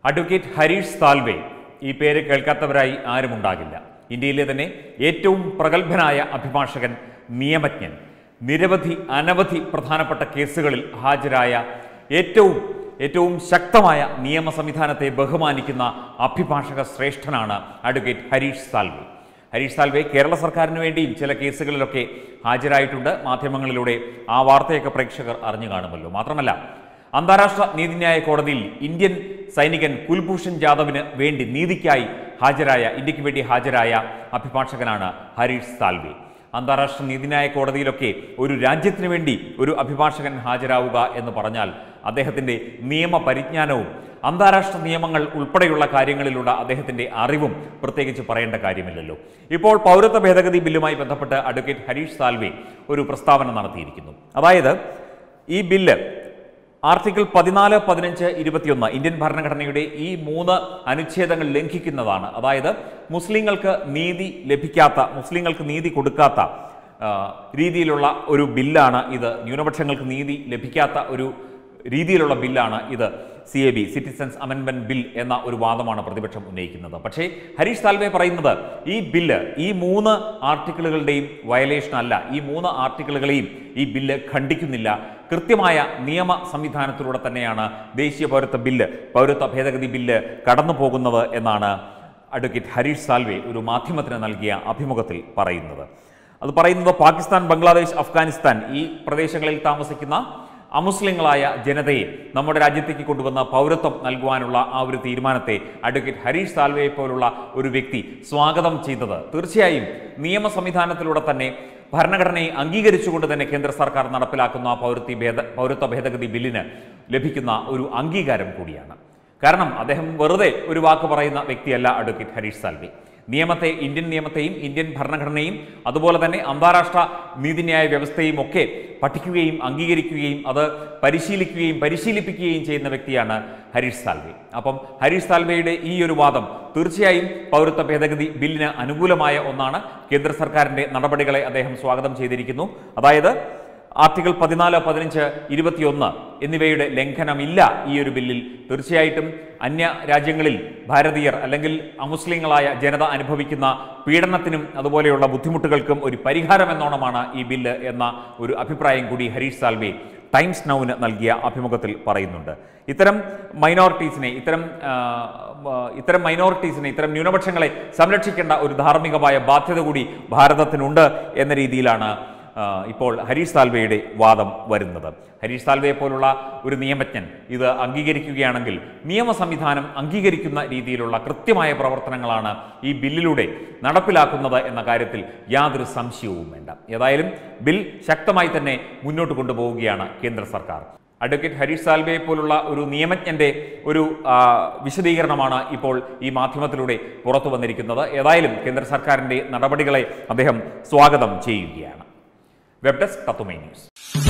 advocate Harish Salve ഈ പേര് കേൾക്കാത്തവരായി ആരുമുണ്ടാകില്ല ഇന്ത്യയിലെ തന്നെ ഏറ്റവും പ്രഗത്ഭനായ അഭിഭാഷകൻ നിയമജ്ഞൻ നിരവധി അനവധി പ്രധാനപ്പെട്ട കേസുകളിൽ ഹാജരായ ഏറ്റവും ഏറ്റവും ശക്തമായ നിയമ സംവിധാനത്തെ ബഹുമാനിക്കുന്ന അഭിഭാഷക ശ്രേഷ്ഠനാണ് അഡ്വക്കേറ്റ് ഹരീഷ് സാൽവെ ഹരീഷ് സാൽവെ കേരള സർക്കാരിന് വേണ്ടിയും ചില കേസുകളിലൊക്കെ ഹാജരായിട്ടുണ്ട് മാധ്യമങ്ങളിലൂടെ ആ വാർത്തയൊക്കെ പ്രേക്ഷകർ അറിഞ്ഞു കാണുമല്ലോ മാത്രമല്ല അന്താരാഷ്ട്ര നീതിന്യായ കോടതിയിൽ ഇന്ത്യൻ സൈനികൻ കുൽഭൂഷൺ ജാദവിന് വേണ്ടി നീതിക്കായി ഹാജരായ ഇന്ത്യക്ക് വേണ്ടി ഹാജരായ അഭിഭാഷകനാണ് ഹരീഷ് സാൽവെ അന്താരാഷ്ട്ര നീതിന്യായ കോടതിയിലൊക്കെ ഒരു രാജ്യത്തിന് വേണ്ടി ഒരു അഭിഭാഷകൻ ഹാജരാവുക എന്ന് പറഞ്ഞാൽ അദ്ദേഹത്തിൻ്റെ നിയമ പരിജ്ഞാനവും അന്താരാഷ്ട്ര നിയമങ്ങൾ ഉൾപ്പെടെയുള്ള കാര്യങ്ങളിലുള്ള അദ്ദേഹത്തിൻ്റെ അറിവും പ്രത്യേകിച്ച് പറയേണ്ട കാര്യമില്ലല്ലോ ഇപ്പോൾ പൗരത്വ ഭേദഗതി ബില്ലുമായി ബന്ധപ്പെട്ട് അഡ്വക്കേറ്റ് ഹരീഷ് സാൽവെ ഒരു പ്രസ്താവന നടത്തിയിരിക്കുന്നു അതായത് ഈ ബില്ല് ആർട്ടിക്കിൾ പതിനാല് പതിനഞ്ച് ഇരുപത്തിയൊന്ന് ഇന്ത്യൻ ഭരണഘടനയുടെ ഈ മൂന്ന് അനുച്ഛേദങ്ങൾ ലംഘിക്കുന്നതാണ് അതായത് മുസ്ലിങ്ങൾക്ക് നീതി ലഭിക്കാത്ത മുസ്ലിങ്ങൾക്ക് നീതി കൊടുക്കാത്ത ആ, രീതിയിലുള്ള ഒരു ബില്ലാണ് ഇത് ന്യൂനപക്ഷങ്ങൾക്ക് നീതി ലഭിക്കാത്ത ഒരു രീതിയിലുള്ള ബില്ലാണ് ഇത് സി എ ബി സിറ്റിസൺസ് അമെൻമെന്റ് ബിൽ എന്ന ഒരു വാദമാണ് പ്രതിപക്ഷം ഉന്നയിക്കുന്നത് പക്ഷേ ഹരീഷ് സാൽവെ പറയുന്നത് ഈ ബില്ല് ഈ മൂന്ന് ആർട്ടിക്കിളുകളുടെയും വയലേഷൻ അല്ല ഈ മൂന്ന് ആർട്ടിക്കിളുകളെയും ഈ ബില്ല് ഖണ്ഡിക്കുന്നില്ല കൃത്യമായ നിയമ സംവിധാനത്തിലൂടെ തന്നെയാണ് ദേശീയ പൗരത്വ ബില്ല് പൗരത്വ ഭേദഗതി ബില്ല് കടന്നു പോകുന്നത് എന്നാണ് അഡ്വക്കേറ്റ് ഹരീഷ് സാൽവെ ഒരു മാധ്യമത്തിന് നൽകിയ അഭിമുഖത്തിൽ പറയുന്നത് അത് പറയുന്നത് പാകിസ്ഥാൻ ബംഗ്ലാദേശ് അഫ്ഗാനിസ്ഥാൻ ഈ പ്രദേശങ്ങളിൽ താമസിക്കുന്ന അമുസ്ലിങ്ങളായ ജനതയെ നമ്മുടെ രാജ്യത്തേക്ക് കൊണ്ടുവന്ന പൗരത്വം നൽകുവാനുള്ള ആ ഒരു തീരുമാനത്തെ അഡ്വക്കേറ്റ് ഹരീഷ് സാൽവയെ പോലുള്ള ഒരു വ്യക്തി സ്വാഗതം ചെയ്തത് തീർച്ചയായും നിയമ സംവിധാനത്തിലൂടെ തന്നെ ഭരണഘടനയെ അംഗീകരിച്ചുകൊണ്ട് തന്നെ കേന്ദ്ര സർക്കാർ നടപ്പിലാക്കുന്ന പൗരത്വ ഭേദ പൗരത്വ ഭേദഗതി ബില്ലിന് ലഭിക്കുന്ന ഒരു അംഗീകാരം കൂടിയാണ് കാരണം അദ്ദേഹം വെറുതെ ഒരു വാക്ക് പറയുന്ന വ്യക്തിയല്ല അഡ്വക്കേറ്റ് ഹരീഷ് സാൽവെ നിയമത്തെ ഇന്ത്യൻ നിയമത്തെയും ഇന്ത്യൻ ഭരണഘടനയും അതുപോലെ തന്നെ അന്താരാഷ്ട്ര നീതിന്യായ വ്യവസ്ഥയും ഒക്കെ പഠിക്കുകയും അംഗീകരിക്കുകയും അത് പരിശീലിക്കുകയും പരിശീലിപ്പിക്കുകയും ചെയ്യുന്ന വ്യക്തിയാണ് ഹരീഷ് സാൽവെ അപ്പം ഹരീഷ് സാൽവെയുടെ ഈ ഒരു വാദം തീർച്ചയായും പൗരത്വ ഭേദഗതി ബില്ലിന് അനുകൂലമായ ഒന്നാണ് കേന്ദ്ര സർക്കാരിന്റെ നടപടികളെ അദ്ദേഹം സ്വാഗതം ചെയ്തിരിക്കുന്നു അതായത് ആർട്ടിക്കിൾ പതിനാല് പതിനഞ്ച് ഇരുപത്തിയൊന്ന് എന്നിവയുടെ ലംഘനമില്ല ഈ ഒരു ബില്ലിൽ തീർച്ചയായിട്ടും അന്യ രാജ്യങ്ങളിൽ ഭാരതീയർ അല്ലെങ്കിൽ അമുസ്ലിങ്ങളായ ജനത അനുഭവിക്കുന്ന പീഡനത്തിനും അതുപോലെയുള്ള ബുദ്ധിമുട്ടുകൾക്കും ഒരു പരിഹാരം എന്നോണമാണ് ഈ ബില്ല് എന്ന ഒരു അഭിപ്രായം കൂടി ഹരീഷ് സാൽവെ ടൈംസ് നൗവിന് നൽകിയ അഭിമുഖത്തിൽ പറയുന്നുണ്ട് ഇത്തരം മൈനോറിറ്റീസിനെ ഇത്തരം ആ, ആ, ഇത്തരം മൈനോറിറ്റീസിനെ ഇത്തരം ന്യൂനപക്ഷങ്ങളെ സംരക്ഷിക്കേണ്ട ഒരു ധാർമ്മികമായ ബാധ്യത കൂടി ഭാരതത്തിനുണ്ട് എന്ന രീതിയിലാണ് ആ, ഇപ്പോൾ ഹരീഷ് സാൽവെയുടെ വാദം വരുന്നത് ഹരീഷ് സാൽവയെ പോലുള്ള ഒരു നിയമജ്ഞൻ ഇത് അംഗീകരിക്കുകയാണെങ്കിൽ നിയമ സംവിധാനം അംഗീകരിക്കുന്ന രീതിയിലുള്ള കൃത്യമായ പ്രവർത്തനങ്ങളാണ് ഈ ബില്ലിലൂടെ നടപ്പിലാക്കുന്നത് എന്ന കാര്യത്തിൽ യാതൊരു സംശയവും വേണ്ട ഏതായാലും ബിൽ ശക്തമായി തന്നെ മുന്നോട്ട് കൊണ്ടുപോവുകയാണ് കേന്ദ്ര സർക്കാർ അഡ്വക്കേറ്റ് ഹരീഷ് സാൽവയെ പോലുള്ള ഒരു നിയമജ്ഞന്റെ ഒരു ആ, വിശദീകരണമാണ് ഇപ്പോൾ ഈ മാധ്യമത്തിലൂടെ പുറത്തു വന്നിരിക്കുന്നത് ഏതായാലും കേന്ദ്ര സർക്കാരിന്റെ നടപടികളെ അദ്ദേഹം സ്വാഗതം ചെയ്യുകയാണ് വെബ് ഡെസ്ക് തത്തുമൈ ന്യൂസ്